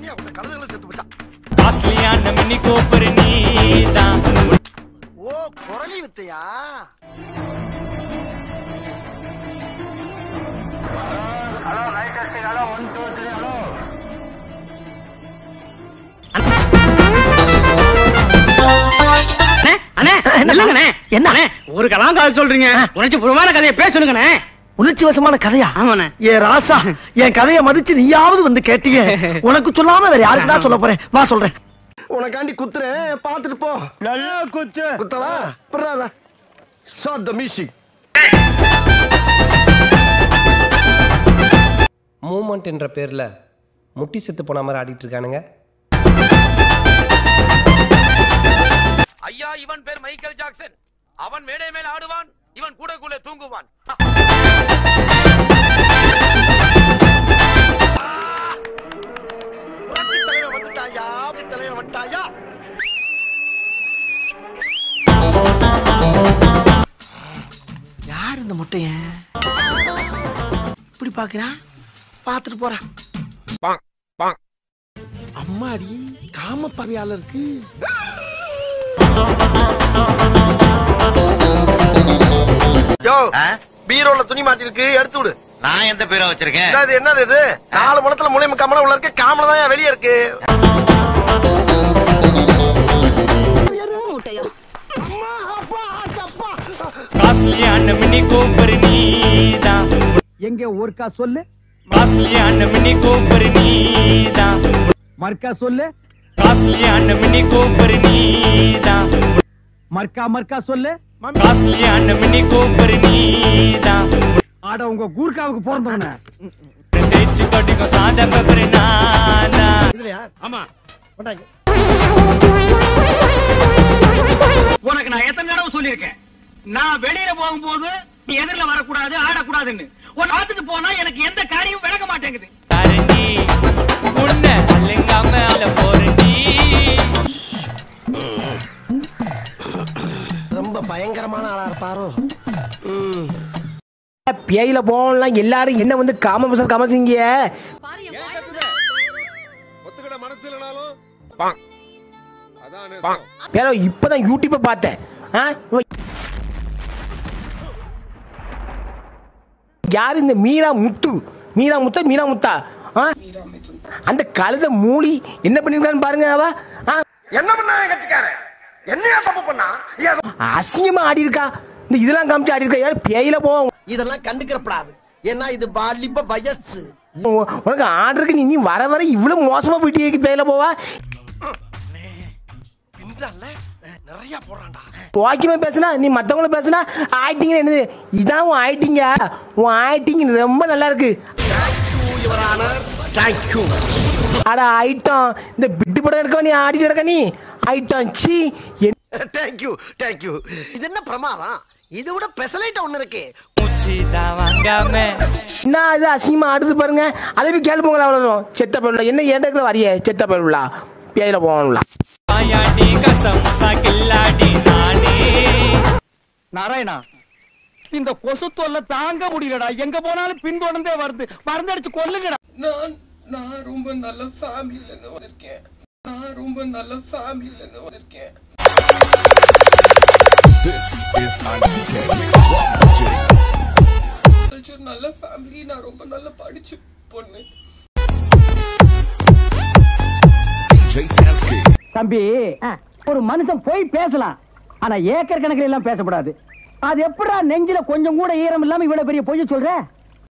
தனியா உள்ள கழுதைகளை செத்து போச்சா காஸ்ட்லியான மினி கோப்பர் நீதான் ஓ குரலி வித்தையா அண்ணே இல்லங்கண்ணே என்ன ஒரு கலாங்கால் சொல்றீங்க உணர்ச்சி புறமான கதையை பேசணுங்கண்ணே உணர்ச்சி வசமான கதையா ஆமாண்ணே ஏ ராசா என் கதையை மதிச்சு நீயாவது வந்து கேட்டீங்க உனக்கு சொல்லாம வேற யாருக்குடா சொல்ல போறேன் வா சொல்றேன் உனக்காண்டி குத்துறேன் பாத்துட்டு போ நல்லா குத்து குத்தவா புறாதா ஷாட் த மியூசிக் மூமெண்ட் என்ற பேரில் முட்டி செத்து போன மாதிரி ஆடிட்டு இருக்கானுங்க ஐயா இவன் பேர் மைக்கேல் ஜாக்சன் அவன் மேடை மேல் ஆடுவான் இவன் கூடக்குள்ளே தூங்குவான் புரட்சி தலைவன் வந்துட்டாயா புரட்சி தலைவன் வந்துட்டாயா யார் இந்த முட்டையன் இப்படி பாக்குறான் பாத்துட்டு போறான் அம்மாடி காம பார்வையாளருக்கு யோ பீரோல துணி மாட்டிருக்கு எடுத்து விடு நான் எந்த பேரா வச்சிருக்கேன் என்னது என்னது இது நாலு முளத்துல முளையும் கமலம் உள்ள இருக்கு காமல தான் வெளியே இருக்கு காஸ்ட்லியான மினி கோப்பர் நீதான் எங்க ஒருக்கா சொல்லு காஸ்ட்லியான மினி கோப்பர் நீதான் மர்க்கா சொல்லு காஸ்ட்லியான மினி கோப்பர் நீதான் மர்க்கா மர்க்கா சொல்லு காஸ்ட்லியான மினி கோப்பர் நீதான் ஆட உங்க கூர்க்காவுக்கு பிறந்தவன தேய்ச்சு கொட்டிக்கும் சாதா பேப்பர் நாதான் இதுலயா ஆமா கொண்டாங்க. உனக்கு நான் எத்தனை தடவை சொல்லியிருக்கேன் நான் வெளியில போகும்போது நீ எதிரில வரக்கூடாது ஆடக்கூடாதுன்னு உன் ஆத்துக்கு போனா எனக்கு எந்த காரியமும் விளக்க மாட்டேங்குது தரணி உன்னை அலங்காம அல போறண்டி ரொம்ப பயங்கரமான ஆளா இருப்பாரோ ம். பேயில போகலாம் எல்லாரும் என்ன வந்து காம பசங்க கமசிங்க ஒத்துக்கிட மனசு இல்லைனாலும் அதான் வேற இப்பதான் யூடியூப்பை பார்த்தேன் ஆ? இவன் யாரு இந்த மீரா முத்து மீரா முத்தா மீரா முத்தா ஆ? அந்த கழுத மூலி என்ன பண்ணிருக்கான்னு பாருங்க அவ ஆ? என்ன பண்ணா என் கட்சிக்காரன் என்னையா தப்பு பண்ணா ஏதோ அசிங்கமா ஆடி இருக்கா இந்த இதெல்லாம் காமிச்சு ஆடி இருக்கா யாரும் பேயில போவோம் இதெல்லாம் கண்டுக்கிறப்படாது ஏன்னா இது வாலிப வயசு உனக்கு ஆர்டருக்கு நீ நீ வர வர இவ்வளவு மோசமா போயிட்டு பேயில போவா பின்றால நிறைய போடுறான்டா வாக்கியமா பேசுனா நீ மத்தவங்கள பேசுனா ஆக்டிங் என்னது இதான் உன் ஆக்டிங்க உன் ஆக்டிங் ரொம்ப நல்லா இருக்கு தேங்க்யூ அட ஐட்டம் இந்த பிட்டு படம் எடுக்க நீ ஆடிட்டு எடுக்க நீ ஐட்டம் சி தேங்க்யூ தேங்க்யூ இது என்ன பிரமாதம் இதை விட பெசலைட்ட ஒண்ணு இருக்கு மூச்சுதான் வாங்காம என்ன இது அசிங்கமா ஆடுது பாருங்க அதை போய் கேள்வி போங்களா அவ்வளோ செத்த பயிலுலா என்ன ஏண்டத்துல வரிய செத்த பயிலுலா பேயில போகணும்ல வாயாடி கசமுசா கில்லாடி நானே நாராயணா இந்த கொசு தொல்லை தாங்க முடியலடா எங்க போனாலும் பின்தொடர்ந்தே வருது மருந்தடிச்சு கொல்லுங்கடா நான் நான் ரொம்ப நல்ல ஃபேமிலில இருந்து வந்திருக்கேன் நான் ரொம்ப நல்ல ஃபேமிலில இருந்து வந்திருக்கேன் கல்ச்சர் நல்ல ஃபேமிலி நான் ரொம்ப நல்ல படிச்சு பொண்ணு தம்பி ஒரு மனுஷன் போய் பேசலாம் ஆனா ஏக்கர் கணக்கில் எல்லாம் பேசக்கூடாது அது எப்படா நெஞ்சில கொஞ்சம் கூட ஈரம் இல்லாம இவ்வளவு பெரிய பொய்ய சொல்ற